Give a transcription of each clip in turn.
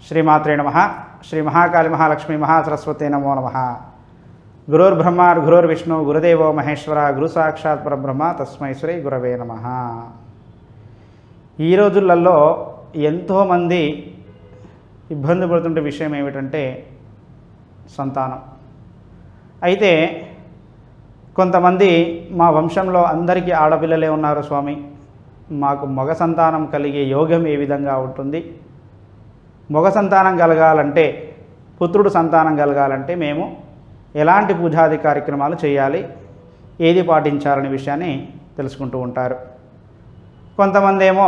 శ్రీమాత్రే నమ శ్రీ మహాకాళి మహాలక్ష్మి మహాసరస్వతి నమో నమ గురుర్బ్రహ్మ గురుర్విష్ణు గురుదేవో మహేశ్వర గురు సాక్షాత్ పరబ్రహ్మ తస్మై శ్రీ గురవే నమ ఈ రోజులలో ఎంతోమంది ఇబ్బంది పడుతుంటే విషయం ఏమిటంటే సంతానం అయితే కొంతమంది మా వంశంలో అందరికీ ఆడపిల్లలే ఉన్నారు స్వామి మాకు మగ సంతానం కలిగే యోగం ఏ విధంగా ఉంటుంది మగ సంతానం కలగాలంటే పుత్రుడు సంతానం కలగాలంటే మేము ఎలాంటి పూజాది కార్యక్రమాలు చేయాలి ఏది పాటించాలనే విషయాన్ని తెలుసుకుంటూ ఉంటారు కొంతమంది ఏమో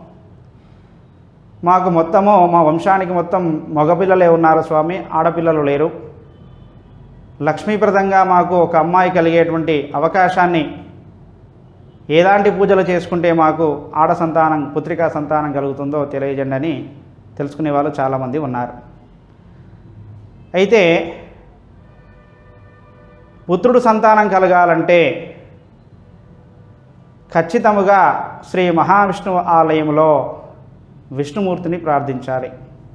మాకు మొత్తము మా వంశానికి మొత్తం మగపిల్లలే ఉన్నారు స్వామి ఆడపిల్లలు లేరు లక్ష్మీప్రదంగా మాకు ఒక అమ్మాయి కలిగేటువంటి అవకాశాన్ని ఎలాంటి పూజలు చేసుకుంటే మాకు ఆడ సంతానం పుత్రికా సంతానం కలుగుతుందో తెలియజేయండి అని తెలుసుకునే వాళ్ళు చాలామంది ఉన్నారు అయితే పుత్రుడు సంతానం కలగాలంటే ఖచ్చితముగా శ్రీ మహావిష్ణువు ఆలయంలో విష్ణుమూర్తిని ప్రార్థించాలి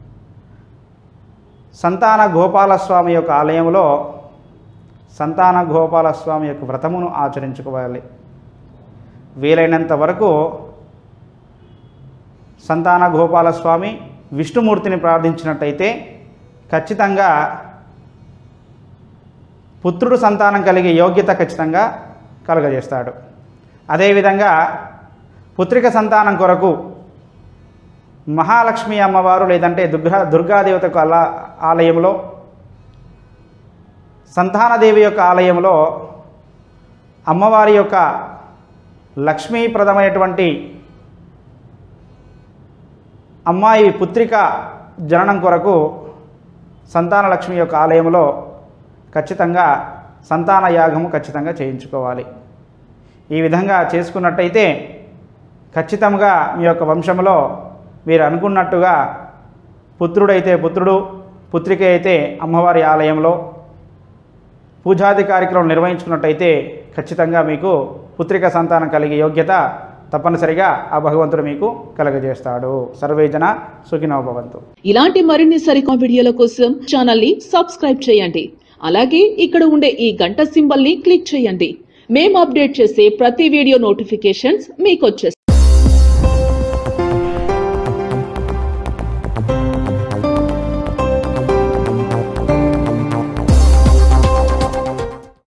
సంతాన గోపాలస్వామి యొక్క ఆలయంలో సంతాన గోపాలస్వామి యొక్క వ్రతమును ఆచరించుకోవాలి వీలైనంత వరకు సంతాన గోపాలస్వామి విష్ణుమూర్తిని ప్రార్థించినట్టయితే ఖచ్చితంగా పుత్రుడు సంతానం కలిగే యోగ్యత ఖచ్చితంగా కలుగజేస్తాడు అదేవిధంగా పుత్రిక సంతానం కొరకు మహాలక్ష్మి అమ్మవారు లేదంటే దుర్గా దుర్గాదేవతకు అలా ఆలయంలో సంతానదేవి యొక్క ఆలయంలో అమ్మవారి యొక్క లక్ష్మీప్రదమైనటువంటి అమ్మాయి పుత్రిక జననం కొరకు సంతాన లక్ష్మి యొక్క ఆలయంలో ఖచ్చితంగా సంతాన యాగము ఖచ్చితంగా చేయించుకోవాలి ఈ విధంగా చేసుకున్నట్టయితే ఖచ్చితంగా మీ యొక్క వంశంలో మీరు అనుకున్నట్టుగా పుత్రుడైతే పుత్రుడు పుత్రిక అయితే అమ్మవారి ఆలయంలో పూజాది కార్యక్రమం నిర్వహించుకున్నట్టయితే ఖచ్చితంగా మీకు పుత్రిక సంతానం కలిగే యోగ్యత తప్పనిసరిగా ఆ భగవంతుడు మీకు కలగజేస్తాడు సర్వేజన సుఖినో భవంతు ఇలాంటి మరిన్ని సరికొత్త వీడియోల కోసం ఛానల్ ని సబ్స్క్రైబ్ చేయండి అలాగే ఇక్కడ ఉండే ఈ గంట సింబల్ ని క్లిక్ చేయండి మేము అప్డేట్ చేసే ప్రతి వీడియో నోటిఫికేషన్స్ మీకు వచ్చేస్తాయి